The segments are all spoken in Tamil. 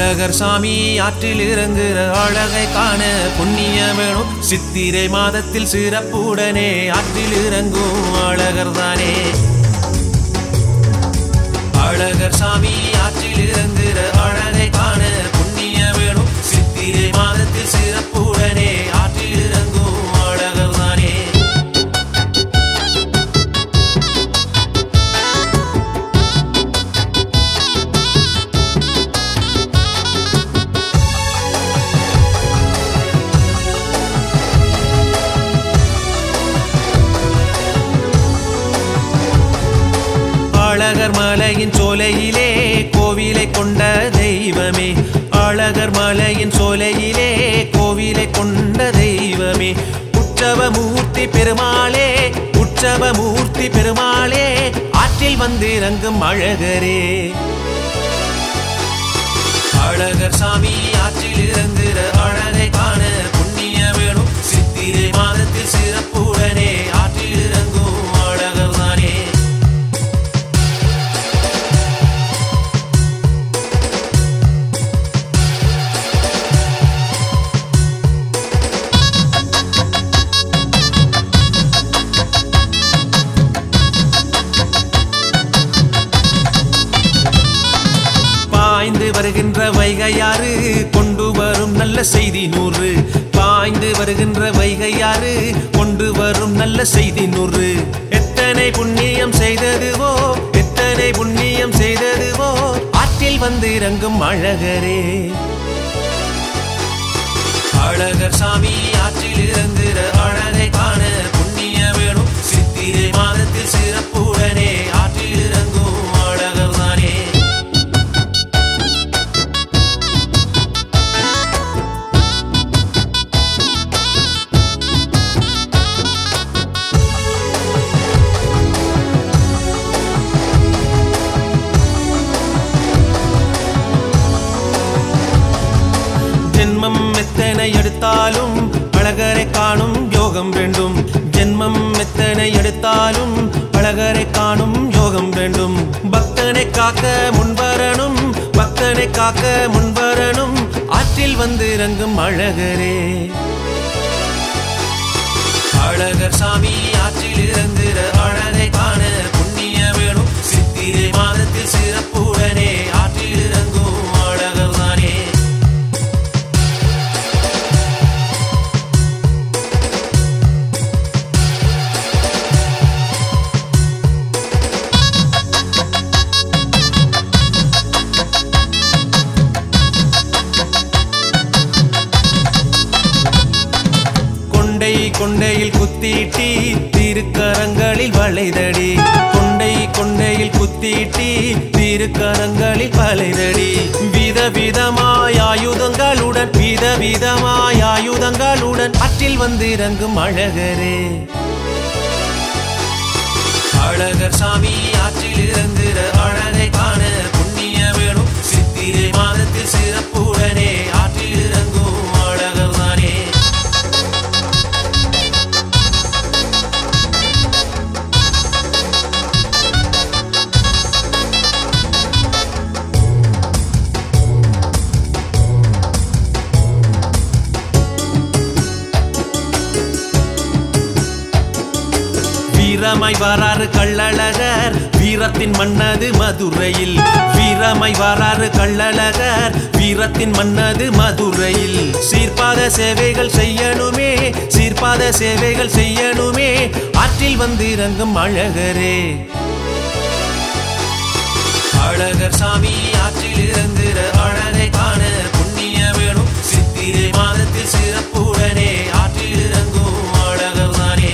அழகர் சாமி ஆற்றில் இறங்குற அழகை காண புண்ணிய வேணும் சித்திரை மாதத்தில் சிறப்புடனே ஆற்றில் இறங்கும் அழகர் தானே அழகர் சாமி ஆற்றில் இறங்குற அழகை காண புண்ணிய வேணும் சித்திரை மாதத்தில் சிறப்புடனே ஆற்றில் இறங்கும் அழகர் தானே அழகர் மலையின் சோலையிலே கோவிலை கொண்ட தெய்வமே அழகர் மலையின் சோலையிலே கோவிலை கொண்ட தெய்வமே உற்சவ மூர்த்தி பெருமாளே உற்சவ மூர்த்தி பெருமாளே ஆற்றில் வந்து இறங்கும் அழகரே அழகர் சாமி ஆற்றில் இறங்குற அழகை காண புண்ணிய வேணும் சித்திரை மாதத்தில் சிறப்புடனே ஆற்றில் இறங்கும் அழகர் தானே பாய்ந்து வருகின்ற வைகையாறு கொண்டு வரும் நல்ல செய்தி நூறு பாய்ந்து வருகின்ற வைகையாறு கொண்டு வரும் நல்ல செய்தி நூறு எத்தனை புண்ணியம் செய்ததுவோ எத்தனை புண்ணியம் செய்ததுவோ ஆற்றில் வந்து இறங்கும் அழகரே அழகர் சாமி ஆற்றில் இறங்குற அழகை காண புண்ணிய வேணும் சித்திரை மாதத்தில் சிறப்புடனே ஆற்றில் இறங்கும் அழகர் தானே ஜென்மம் எத்தனை எடுத்தாலும் அழகரை காணும் யோகம் வேண்டும் ஜென்மம் எத்தனை எடுத்தாலும் அழகரை காணும் யோகம் வேண்டும் பக்தனை காக்க முன்வரணும் பக்தனை காக்க முன்வரணும் ஆற்றில் வந்து இறங்கும் அழகரே அழகர் சாமி ஆற்றில் இறங்குற அழகை காண புண்ணிய வேணும் சித்திரை மாதத்தில் சிறப்புடனே ஆற்றில் இறங்கும் அழகர் தானே கொண்டை கொண்டையில் குத்திட்டி திருக்கரங்களில் வளைதடி கொண்டை கொண்டையில் குத்திட்டி திருக்கரங்களில் வளைதடி விதவிதமாய் ஆயுதங்களுடன் விதவிதமாய் ஆயுதங்களுடன் ஆற்றில் வந்து இறங்கும் அழகரே அழகர் சாமி ஆற்றில் இறங்குற அழகை காண புண்ணிய வேணும் சித்திரை மாதத்தில் சிறப்புடனே ஆற்றில் இறங்கும் அழகர் தானே வீரமை வராறு கள்ளழகர் வீரத்தின் மன்னது மதுரையில் வீரமை வராறு கள்ளழகர் வீரத்தின் மன்னது மதுரையில் சீர்பாத சேவைகள் செய்யணுமே சீர்பாத சேவைகள் செய்யணுமே ஆற்றில் வந்து இறங்கும் அழகரே அழகர் சாமி ஆற்றில் இறங்குற அழகை காண புண்ணிய வேணும் சித்திரை மாதத்தில் சிறப்புடனே ஆற்றில் இறங்கும் அழகர் தானே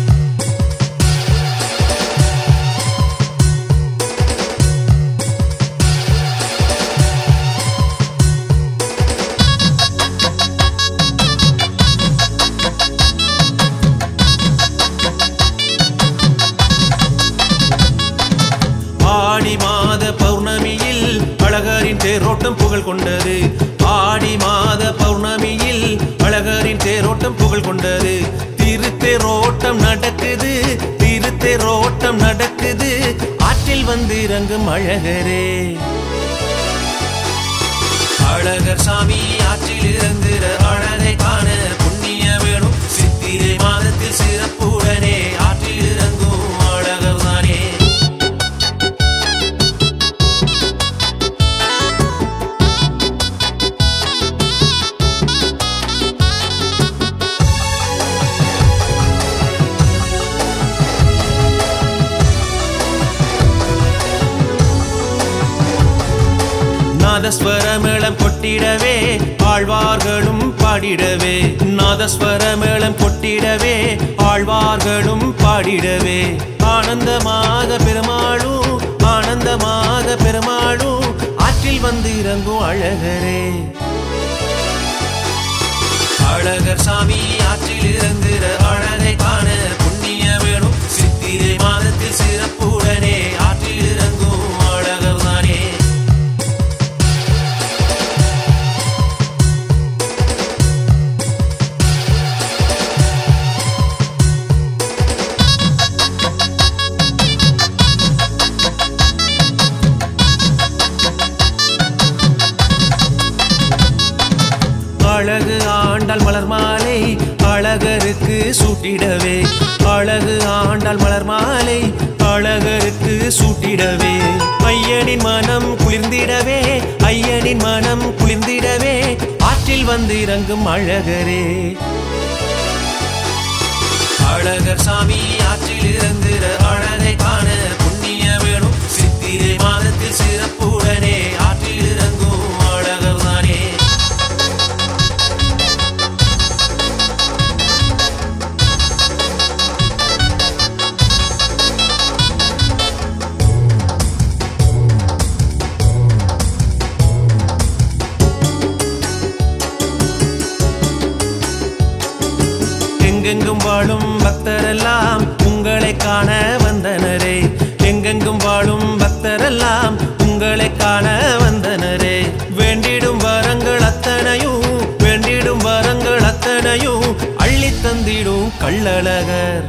ஆடி மாத பௌர்ணமியில் அழகரின் தேரோட்டம் புகழ் கொண்டது ஆடி மாத பௌர்ணமியில் அழகரின் தேரோட்டம் புகழ் கொண்டது திருத்தேரோட்டம் நடக்குது திருத்தேரோட்டம் நடக்குது ஆற்றில் வந்து இறங்கும் அழகரே அழகர் சாமி ஆற்றில் இறங்குற அழகை காண புண்ணிய வேணும் சித்திரை மாதத்தில் சிறப்புடனே ஆற்றில் இறங்கும் அழகர் தானே நாதஸ்வர மேளம் கொட்டிடவே ஆழ்வார்களும் பாடிடவே நாதஸ்வர மேளம் கொட்டிடவே ஆழ்வார்களும் பாடிடவே ஆனந்தமாக பெருமாளும் ஆனந்தமாக பெருமாளும் ஆற்றில் வந்து இறங்கும் அழகரே அழகர் சாமி ஆற்றில் இறங்குற அழகை காண புண்ணிய வேணும் சித்திரை மாதத்தில் சிறப்புடனே ஆற்றில் இறங்கும் அழகர் தானே அழகு ஆண்டாள் மலர் மாலை அழகருக்கு சூட்டிடவே அழகு ஆண்டாள் மலர் மாலை அழகருக்கு சூட்டிடவே ஐயனின் மனம் குளிர்ந்திடவே ஐயனின் மனம் குளிர்ந்திடவே ஆற்றில் வந்து இறங்கும் அழகரே அழகர் சாமி ஆற்றில் இறங்குற அழகை காண புண்ணிய வேணும் சித்திரை மாதத்தில் சிறப்புடனே ஆற்றில் இறங்கும் அழகர் தானே எங்கெங்கும் வாழும் பக்தரெல்லாம் உங்களை காண வந்தனரே எங்கெங்கும் வாழும் பக்தரெல்லாம் உங்களை காண வந்தனரே வேண்டிடும் வரங்கள் அத்தனையும் வேண்டிடும் வரங்கள் அத்தனையும் அள்ளித் தந்திடும் கள்ளழகர்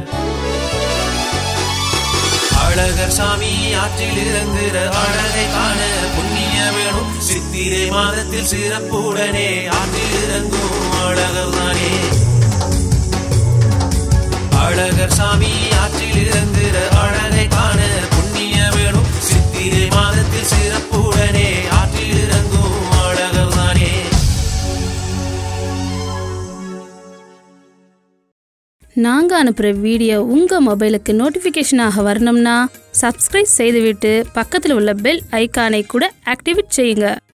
அழகர் சாமி ஆற்றில் இறங்குற அழகை காண புண்ணிய வேணும் சித்திரை மாதத்தில் சிறப்புடனே ஆற்றில் இறங்கும் அழகர் தானே அழகர் சாமி ஆற்றில் இறங்குற அழகை காண புண்ணிய வேணும் சித்திரை மாதத்தில் சிறப்புடனே ஆற்றில் இறங்கும் அழகர் தானே நாங்கள் அனுப்புகிற வீடியோ உங்கள் மொபைலுக்கு நோட்டிஃபிகேஷனாக வரணும்னா சப்ஸ்கிரைப் செய்துவிட்டு பக்கத்தில் உள்ள பெல் ஐகானை கூட ஆக்டிவேட் செய்யுங்க